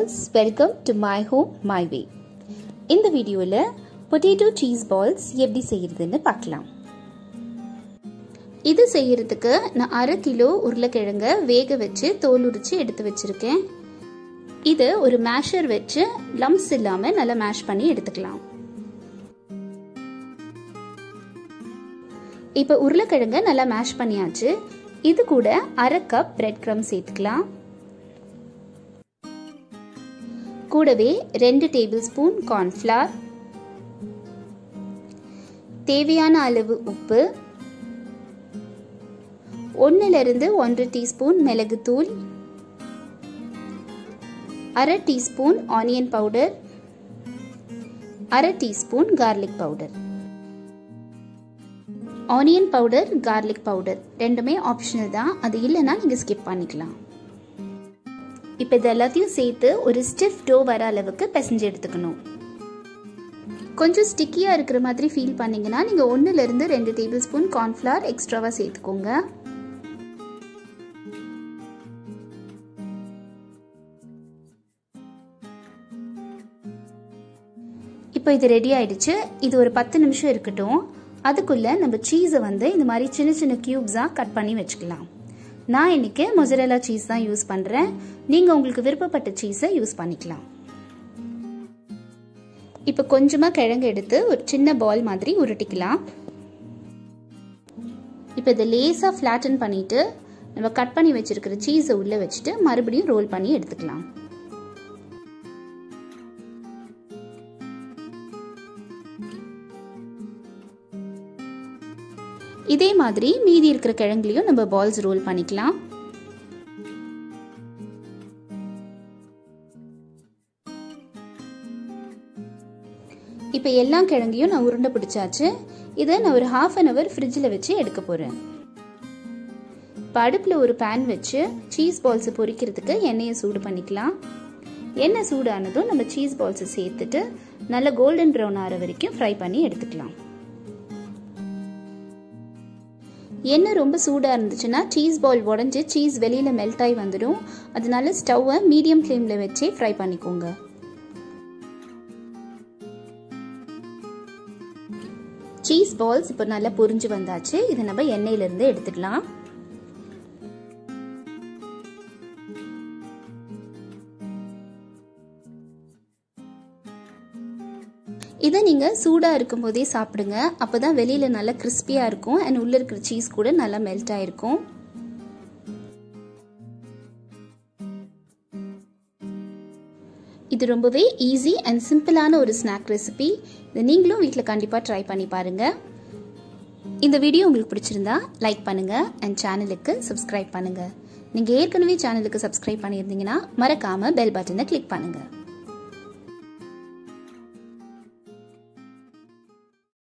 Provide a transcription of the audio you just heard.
viewers welcome to my home my way இந்த வீடியோவில் potato cheese balls எப்படி செய்கிறதுன்னு பார்க்கலாம் இது செய்யறதுக்கு நான் அரை கிலோ உருளைக்கிழங்க வேக வச்சு தோல் உரிச்சு எடுத்து வச்சிருக்கேன் இதை ஒரு மேஷர் வச்சு லம்ஸ் இல்லாமல் நல்லா மேஷ் பண்ணி எடுத்துக்கலாம் இப்போ உருளைக்கிழங்க நல்லா மேஷ் பண்ணியாச்சு இது கூட அரை கப் பிரெட் க்ரம் சேர்த்துக்கலாம் கூடவே ரெண்டு டேபிள் ஸ்பூன் கார்ன்ஃப்ளவர் தேவையான அளவு உப்பு ஒன்றிலிருந்து ஒன்று டீஸ்பூன் மிளகுத்தூள் அரை டீஸ்பூன் ஆனியன் பவுடர் அரை teaspoon garlic powder onion powder garlic powder ரெண்டுமே ஆப்ஷனல் தான் அது இல்லைன்னா நீங்கள் ஸ்கிப் பண்ணிக்கலாம் இப்போ இது எல்லாத்தையும் சேர்த்து ஒரு ஸ்டிஃப் டோ வர அளவுக்கு பிசைஞ்சு எடுத்துக்கணும் கொஞ்சம் ஸ்டிக்கியாக இருக்கிற மாதிரி ஃபீல் பண்ணிங்கன்னா நீங்கள் ஒன்றுலேருந்து ரெண்டு டேபிள் ஸ்பூன் கார்ன்ஃப்ளவர் எக்ஸ்ட்ராவாக சேர்த்துக்கோங்க இப்போ இது ரெடி ஆயிடுச்சு இது ஒரு பத்து நிமிஷம் இருக்கட்டும் அதுக்குள்ளே நம்ம சீஸை வந்து இந்த மாதிரி சின்ன சின்ன க்யூப்ஸாக கட் பண்ணி வச்சுக்கலாம் நான் இன்னைக்கு மொசரலா சீஸ் தான் யூஸ் பண்ணுறேன் நீங்கள் உங்களுக்கு விருப்பப்பட்ட சீஸை யூஸ் பண்ணிக்கலாம் இப்போ கொஞ்சமாக கிழங்கு எடுத்து ஒரு சின்ன பால் மாதிரி உருட்டிக்கலாம் இப்போ இதை லேஸாக ஃப்ளாட்டன் பண்ணிவிட்டு நம்ம கட் பண்ணி வச்சுருக்கிற சீஸை உள்ளே வச்சுட்டு மறுபடியும் ரோல் பண்ணி எடுத்துக்கலாம் இதே மாதிரி மீதி இருக்கிற கிழங்குலையும் நம்ம பால்ஸ் ரோல் பண்ணிக்கலாம் இப்போ எல்லா கிழங்கையும் நான் உருண்டை பிடிச்சாச்சு இதை நான் ஒரு ஹாஃப் அன் ஹவர் ஃப்ரிட்ஜில் வச்சு எடுக்க போகிறேன் இப்போ அடுப்பில் ஒரு பேன் வச்சு சீஸ் பால்ஸை பொரிக்கிறதுக்கு எண்ணெயை சூடு பண்ணிக்கலாம் எண்ணெய் சூடானதும் நம்ம சீஸ் பால்ஸை சேர்த்துட்டு நல்ல கோல்டன் ப்ரௌன் ஆகிற வரைக்கும் ஃப்ரை பண்ணி எடுத்துக்கலாம் எண்ணெய் ரொம்ப சூடாக இருந்துச்சுன்னா சீஸ் பால் உடஞ்சி சீஸ் வெளியில் மெல்ட் ஆகி வந்துடும் அதனால ஸ்டவ்வை மீடியம் ஃப்ளேமில் வச்சே ஃப்ரை பண்ணிக்கோங்க சீஸ் பால்ஸ் இப்போ நல்லா பொரிஞ்சு வந்தாச்சு இதை நம்ம எண்ணெயிலேருந்து எடுத்துடலாம் இதை நீங்கள் சூடாக இருக்கும் போதே சாப்பிடுங்க அப்போ தான் வெளியில் நல்லா கிறிஸ்பியாக இருக்கும் அண்ட் உள்ளே இருக்கிற சீஸ் கூட நல்லா மெல்ட் ஆகிருக்கும் இது ரொம்பவே ஈஸி அண்ட் சிம்பிளான ஒரு ஸ்நாக் ரெசிபி இதை நீங்களும் வீட்டில் கண்டிப்பாக ட்ரை பண்ணி பாருங்கள் இந்த வீடியோ உங்களுக்கு பிடிச்சிருந்தா லைக் பண்ணுங்கள் அண்ட் சேனலுக்கு சப்ஸ்கிரைப் பண்ணுங்கள் நீங்கள் ஏற்கனவே சேனலுக்கு சப்ஸ்கிரைப் பண்ணியிருந்தீங்கன்னா மறக்காமல் பெல் பட்டனை கிளிக் பண்ணுங்கள்